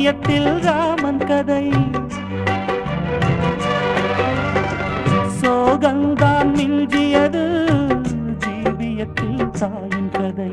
காவியத்தில் ராமன் கதை சோகந்தான் மிஞ்சியது ஜீவியத்தில் தாயின் கதை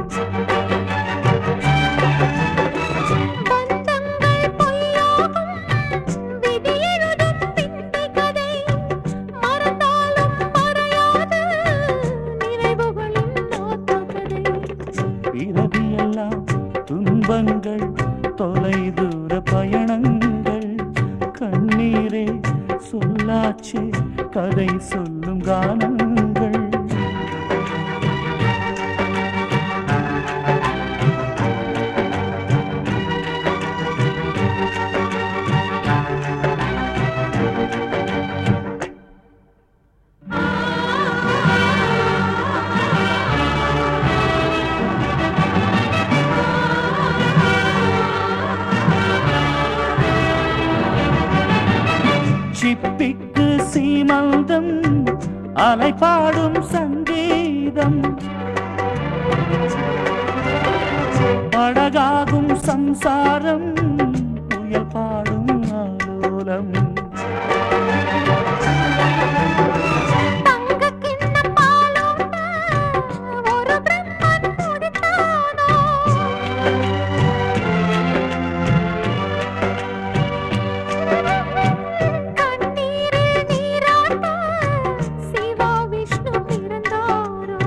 பந்தங்கள் பொய்யாகும் விதியெழுதும் பிந்தி கதை மறந்தாலும் மறையாது நினைவுகளின் நாட்டு கதை பிறவியெல்லாம் துன்பங்கள் தொலைதூர பயணங்கள் கண்ணீரே சொல்லாச்சே கதை சொல்லும் கானங்கள் சிப்பிக்கு சீமந்தம் அலைபாடும் சங்கீதம் படகாகும் சம்சாரம் புயல் பாடும் ஆலோலம் தங்கக் கிண்ணம் பாலூட்ட ஒரு பிரம்மன் துடித்தானோ கண்ணீரில் நீராட்ட சிவா விஷ்ணு பிறந்தாரோ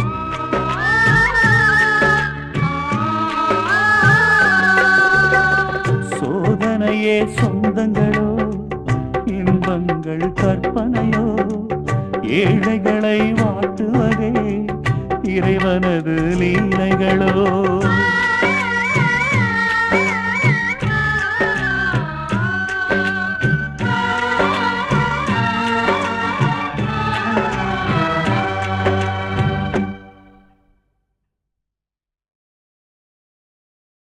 சோதனையே சொந்தங்களோ இன்பங்கள் கற்பனையோ ஏழைகளை வாட்டுவதே இறைவனது லீலைகளோ